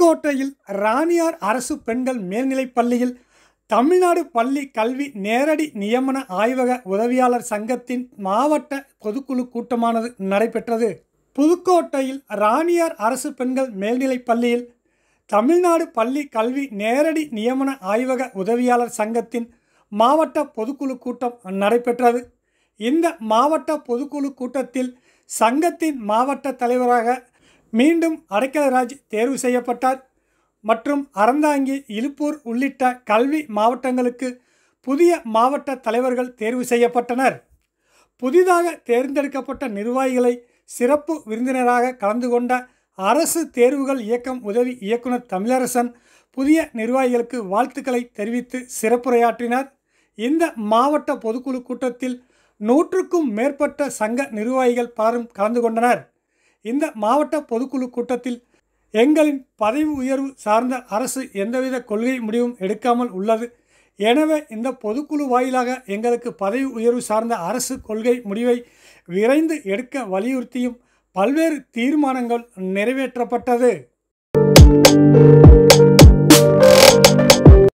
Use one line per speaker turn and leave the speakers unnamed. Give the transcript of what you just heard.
புதுக்கோட்டையில் ராணியார் அரசு பெண்கள் மேல்நிலைப் பள்ளியில் தமிழ்நாடு பள்ளி கல்வி நேரடி நியமன ஆய்வக உதவியாளர் சங்கத்தின் மாவட்ட பொதுக்குழு கூட்டமானது நடைபெற்றது புதுக்கோட்டையில் ராணியார் அரசு பெண்கள் மேல்நிலைப் பள்ளியில் தமிழ்நாடு பள்ளி கல்வி நேரடி நியமன ஆய்வக உதவியாளர் சங்கத்தின் மாவட்ட பொதுக்குழு கூட்டம் நடைபெற்றது இந்த மாவட்ட பொதுக்குழு கூட்டத்தில் சங்கத்தின் மாவட்ட தலைவராக மீண்டும் அடைக்கலராஜ் தேர்வு செய்யப்பட்டார் மற்றும் அறந்தாங்கி இலுப்பூர் உள்ளிட்ட கல்வி மாவட்டங்களுக்கு புதிய மாவட்ட தலைவர்கள் தேர்வு செய்யப்பட்டனர் புதிதாக தேர்ந்தெடுக்கப்பட்ட நிர்வாகிகளை சிறப்பு விருந்தினராக கலந்து கொண்ட அரசு தேர்வுகள் இயக்கம் உதவி இயக்குனர் தமிழரசன் புதிய நிர்வாகிகளுக்கு வாழ்த்துக்களை தெரிவித்து சிறப்புரையாற்றினார் இந்த மாவட்ட பொதுக்குழு கூட்டத்தில் நூற்றுக்கும் மேற்பட்ட சங்க நிர்வாகிகள் பலரும் கலந்து கொண்டனர் இந்த மாவட்ட பொதுக்குழு கூட்டத்தில் எங்களின் பதவி உயர்வு சார்ந்த அரசு எந்தவித கொள்கை முடிவும் எடுக்காமல் உள்ளது எனவே இந்த பொதுக்குழு வாயிலாக எங்களுக்கு பதவி உயர்வு சார்ந்த அரசு கொள்கை முடிவை விரைந்து எடுக்க வலியுறுத்தியும் பல்வேறு தீர்மானங்கள் நிறைவேற்றப்பட்டது